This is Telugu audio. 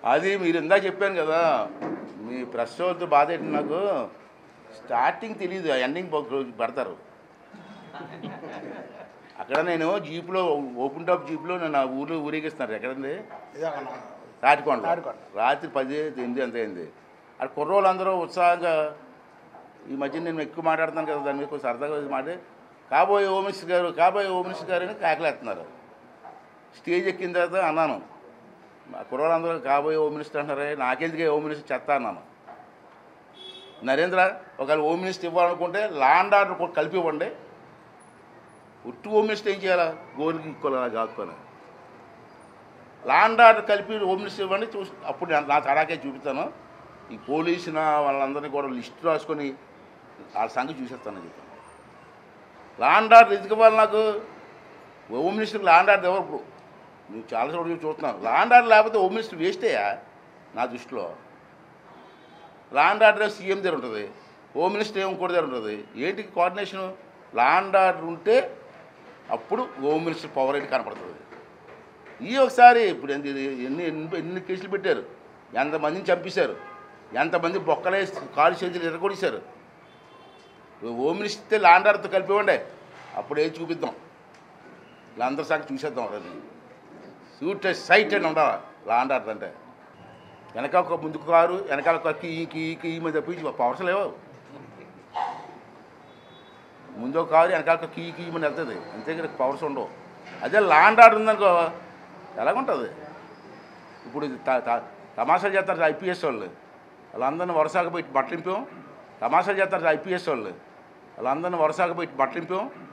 అది మీరు ఇందా చెప్పాను కదా మీ ప్రెస్ వాళ్ళతో బాధ ఏంటి నాకు స్టార్టింగ్ తెలియదు ఎండింగ్ పెడతారు అక్కడ నేను జీప్లో ఓపెన్ టాప్ జీప్లో నేను ఆ ఊర్లో ఊరేగిస్తున్నారు ఎక్కడండి ఇదే అన్న తాటికొండ తాటికొండ. రాత్రి పది ఎనిమిది అంత అయింది అక్కడ కుర్రోళ్ళందరూ ఉత్సాహంగా ఈ మధ్య నేను ఎక్కువ మాట్లాడుతున్నాను కదా దాని మీద కొంచెం సరదాగా మాట కాబోయే హోమ్ మినిస్టర్ గారు కాబోయే హోమ్ మినిస్టర్ గారు అని కేకలేస్తున్నారు స్టేజ్ ఎక్కిన తర్వాత అన్నాను మా కుర్రోళ్ళందరూ కాబోయే హోమ్ మినిస్టర్ అంటారే నాకెందుకే హోమ్ మినిస్టర్ చెత్త అన్నాను నరేంద్ర ఒకవేళ హోమ్ మినిస్టర్ ఇవ్వాలనుకుంటే లాండ్ ఆర్డర్ కూడా కలిపి ఇవ్వండి ఉట్టు హోమ్ మినిస్టర్ ఏం చేయాలా గోరికి ఇక్కోవాలా కాకపోయినా లాండ్ ఆర్డర్ కలిపి హోమ్ మినిస్టర్ ఇవ్వండి చూసి అప్పుడు నేను నా తడాకే చూపిస్తాను ఈ పోలీసు నా వాళ్ళందరినీ కూడా లిస్ట్ రాసుకొని వాళ్ళ సంగతి చూసేస్తానని చెప్పాను లాండ్ ఆర్డర్ ఎందుకు ఇవ్వాలి నాకు హోమ్ మినిస్టర్ లాండ్ ఆర్డర్ ఎవరు ఇప్పుడు నువ్వు చాలా చోట్ల చూస్తున్నాను లాండ్ ఆర్డర్ లేకపోతే హోమ్ మినిస్టర్ వేస్టేయా నా దృష్టిలో లాండ్ ఆర్డర్ సీఎం దగ్గర ఉంటుంది హోమ్ మినిస్టర్ ఏం ఇంకోటి దగ్గర ఉంటుంది ఏంటి కోఆర్డినేషన్ లాండ్ ఆర్డర్ ఉంటే అప్పుడు హోమ్ మినిస్టర్ పవర్ అయితే కనపడుతుంది ఈ ఒకసారి ఇప్పుడు ఎన్ని ఎన్ని ఎన్ని- ఎన్ని కేసులు పెట్టారు ఎంతమందిని చంపేశారు ఎంతమంది బొక్కలే కాలు చేతులు ఎరగొడిశారు హోమ్ మినిస్టర్ ఇస్తే లాండ్ ఆర్డర్తో కలిపివ్వండి అప్పుడు ఏం చూపిద్దాం వీళ్ళందరి సంగతి చూసేద్దాం అది సూట్ సైట్ అని ఉండాలి లాండ్ ఆర్డర్ అంటే వెనక ఒక ముందుకు కారు వెనకాల ఒక కీ కీ కీ మీద తప్పించి పవర్స్ లేవు ముందు ఒక కారు వెనకాల ఒక కీ కీ మీద వెళ్తుంది అంతే కదా పవర్స్ ఉండవు అదే లాండ్ ఆర్డర్ ఉందనుకో ఎలాగుంటుంది ఇప్పుడు ఇది త- త- తమాషాలు చేస్తారు ఐపీఎస్ వాళ్ళు వాళ్ళందరిని వరుసగా పెట్టి బట్టలింపాం తమాషాలు చేస్తారు ఐపీఎస్ వాళ్ళు వాళ్ళందరిని వరుసగా పెట్టి బట్టలింపాం